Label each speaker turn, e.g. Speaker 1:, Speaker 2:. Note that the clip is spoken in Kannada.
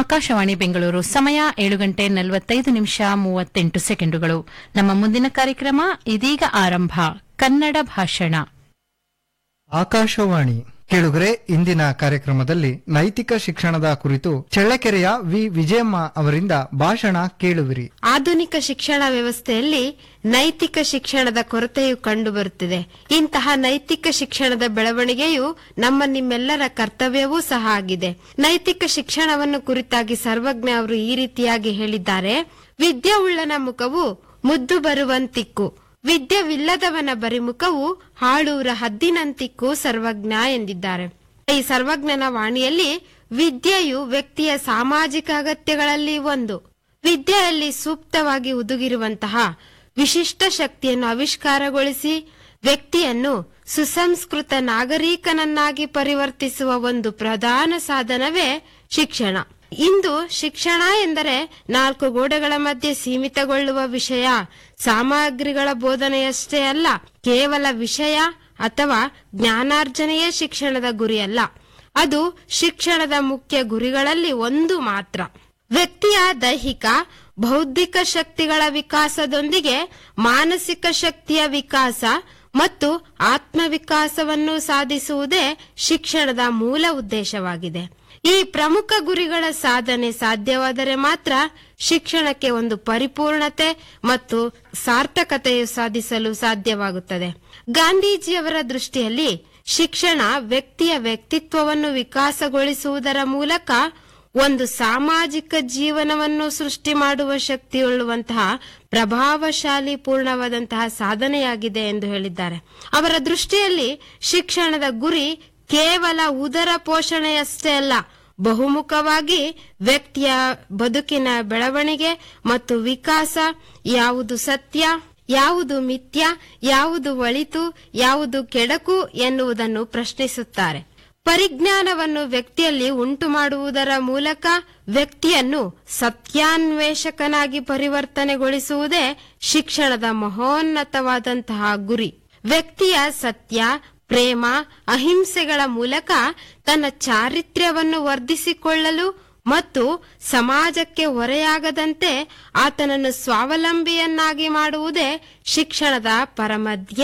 Speaker 1: ಆಕಾಶವಾಣಿ ಬೆಂಗಳೂರು ಸಮಯ ಏಳು ಗಂಟೆ ನಲವತ್ತೈದು ನಿಮಿಷ ಮೂವತ್ತೆಂಟು ಸೆಕೆಂಡುಗಳು ನಮ್ಮ ಮುಂದಿನ ಕಾರ್ಯಕ್ರಮ ಇದೀಗ ಆರಂಭ ಕನ್ನಡ ಭಾಷಣ
Speaker 2: ಆಕಾಶವಾಣಿ ಕೇಳುಗರೆ ಇಂದಿನ ಕಾರ್ಯಕ್ರಮದಲ್ಲಿ ನೈತಿಕ ಶಿಕ್ಷಣದ ಕುರಿತು ಚಳ್ಳಕೆರೆಯ ವಿ ವಿಜಯಮ್ಮ ಅವರಿಂದ ಭಾಷಣ ಕೇಳುವಿರಿ
Speaker 3: ಆಧುನಿಕ ಶಿಕ್ಷಣ ವ್ಯವಸ್ಥೆಯಲ್ಲಿ ನೈತಿಕ ಶಿಕ್ಷಣದ ಕೊರತೆಯು ಕಂಡುಬರುತ್ತಿದೆ ಇಂತಹ ನೈತಿಕ ಶಿಕ್ಷಣದ ಬೆಳವಣಿಗೆಯು ನಮ್ಮ ನಿಮ್ಮೆಲ್ಲರ ಕರ್ತವ್ಯವೂ ಸಹ ಆಗಿದೆ ನೈತಿಕ ಶಿಕ್ಷಣವನ್ನು ಕುರಿತಾಗಿ ಸರ್ವಜ್ಞ ಅವರು ಈ ರೀತಿಯಾಗಿ ಹೇಳಿದ್ದಾರೆ ವಿದ್ಯೆ ಉಳ್ಳನ ಮುಖವು ಮುದ್ದು ಬರುವಂತಿಕ್ಕು ವಿದ್ಯವಿಲ್ಲದವನ ಬರಿಮುಖವು ಹಾಳೂರ ಹದ್ದಿನಂತಿಕ್ಕು ಸರ್ವಜ್ಞ ಎಂದಿದ್ದಾರೆ ಈ ಸರ್ವಜ್ಞನ ವಾಣಿಯಲ್ಲಿ ವಿದ್ಯೆಯು ವ್ಯಕ್ತಿಯ ಸಾಮಾಜಿಕ ಅಗತ್ಯಗಳಲ್ಲಿ ಒಂದು ವಿದ್ಯೆಯಲ್ಲಿ ಸೂಕ್ತವಾಗಿ ಹುದುಗಿರುವಂತಹ ವಿಶಿಷ್ಟ ಶಕ್ತಿಯನ್ನು ಆವಿಷ್ಕಾರಗೊಳಿಸಿ ವ್ಯಕ್ತಿಯನ್ನು ಸುಸಂಸ್ಕೃತ ನಾಗರಿಕನನ್ನಾಗಿ ಪರಿವರ್ತಿಸುವ ಒಂದು ಪ್ರಧಾನ ಸಾಧನವೇ ಶಿಕ್ಷಣ ಇಂದು ಶಿಕ್ಷಣ ಎಂದರೆ ನಾಲ್ಕು ಗೋಡೆಗಳ ಮಧ್ಯೆ ಸೀಮಿತಗೊಳ್ಳುವ ವಿಷಯ ಸಾಮಗ್ರಿಗಳ ಬೋಧನೆಯಷ್ಟೇ ಅಲ್ಲ ಕೇವಲ ವಿಷಯ ಅಥವಾ ಜ್ಞಾನಾರ್ಜನೆಯೇ ಶಿಕ್ಷಣದ ಗುರಿಯಲ್ಲ ಅದು ಶಿಕ್ಷಣದ ಮುಖ್ಯ ಗುರಿಗಳಲ್ಲಿ ಒಂದು ಮಾತ್ರ ವ್ಯಕ್ತಿಯ ದೈಹಿಕ ಬೌದ್ಧಿಕ ಶಕ್ತಿಗಳ ವಿಕಾಸದೊಂದಿಗೆ ಮಾನಸಿಕ ಶಕ್ತಿಯ ವಿಕಾಸ ಮತ್ತು ಆತ್ಮವಿಕಾಸವನ್ನು ಸಾಧಿಸುವುದೇ ಶಿಕ್ಷಣದ ಮೂಲ ಉದ್ದೇಶವಾಗಿದೆ ಈ ಪ್ರಮುಖ ಗುರಿಗಳ ಸಾಧನೆ ಸಾಧ್ಯವಾದರೆ ಮಾತ್ರ ಶಿಕ್ಷಣಕ್ಕೆ ಒಂದು ಪರಿಪೂರ್ಣತೆ ಮತ್ತು ಸಾರ್ಥಕತೆಯು ಸಾಧಿಸಲು ಸಾಧ್ಯವಾಗುತ್ತದೆ ಗಾಂಧೀಜಿಯವರ ದೃಷ್ಟಿಯಲ್ಲಿ ಶಿಕ್ಷಣ ವ್ಯಕ್ತಿಯ ವ್ಯಕ್ತಿತ್ವವನ್ನು ವಿಕಾಸಗೊಳಿಸುವುದರ ಮೂಲಕ ಒಂದು ಸಾಮಾಜಿಕ ಜೀವನವನ್ನು ಸೃಷ್ಟಿ ಮಾಡುವ ಶಕ್ತಿಯುಳ್ಳುವಂತಹ ಪ್ರಭಾವಶಾಲಿ ಪೂರ್ಣವಾದಂತಹ ಸಾಧನೆಯಾಗಿದೆ ಎಂದು ಹೇಳಿದ್ದಾರೆ ಅವರ ದೃಷ್ಟಿಯಲ್ಲಿ ಶಿಕ್ಷಣದ ಗುರಿ ಕೇವಲ ಉದರ ಪೋಷಣೆಯಷ್ಟೇ ಅಲ್ಲ ಬಹುಮುಖವಾಗಿ ವ್ಯಕ್ತಿಯ ಬದುಕಿನ ಬೆಳವಣಿಗೆ ಮತ್ತು ವಿಕಾಸ ಯಾವುದು ಸತ್ಯ ಯಾವುದು ಮಿಥ್ಯ ಯಾವುದು ಒಳಿತು ಯಾವುದು ಕೆಡಕು ಎನ್ನುವುದನ್ನು ಪ್ರಶ್ನಿಸುತ್ತಾರೆ ಪರಿಜ್ಞಾನವನ್ನು ವ್ಯಕ್ತಿಯಲ್ಲಿ ಉಂಟು ಮಾಡುವುದರ ಮೂಲಕ ವ್ಯಕ್ತಿಯನ್ನು ಸತ್ಯಾನ್ವೇಷಕನಾಗಿ ಪರಿವರ್ತನೆಗೊಳಿಸುವುದೇ ಶಿಕ್ಷಣದ ಮಹೋನ್ನತವಾದಂತಹ ಗುರಿ ವ್ಯಕ್ತಿಯ ಸತ್ಯ ಪ್ರೇಮ ಅಹಿಂಸೆಗಳ ಮೂಲಕ ತನ್ನ ಚಾರಿತ್ರ್ಯವನ್ನು ವರ್ಧಿಸಿಕೊಳ್ಳಲು ಮತ್ತು ಸಮಾಜಕ್ಕೆ ಹೊರೆಯಾಗದಂತೆ ಆತನನ್ನು ಸ್ವಾವಲಂಬಿಯನ್ನಾಗಿ ಮಾಡುವುದೇ ಶಿಕ್ಷಣದ ಪರಮಧ್ಯ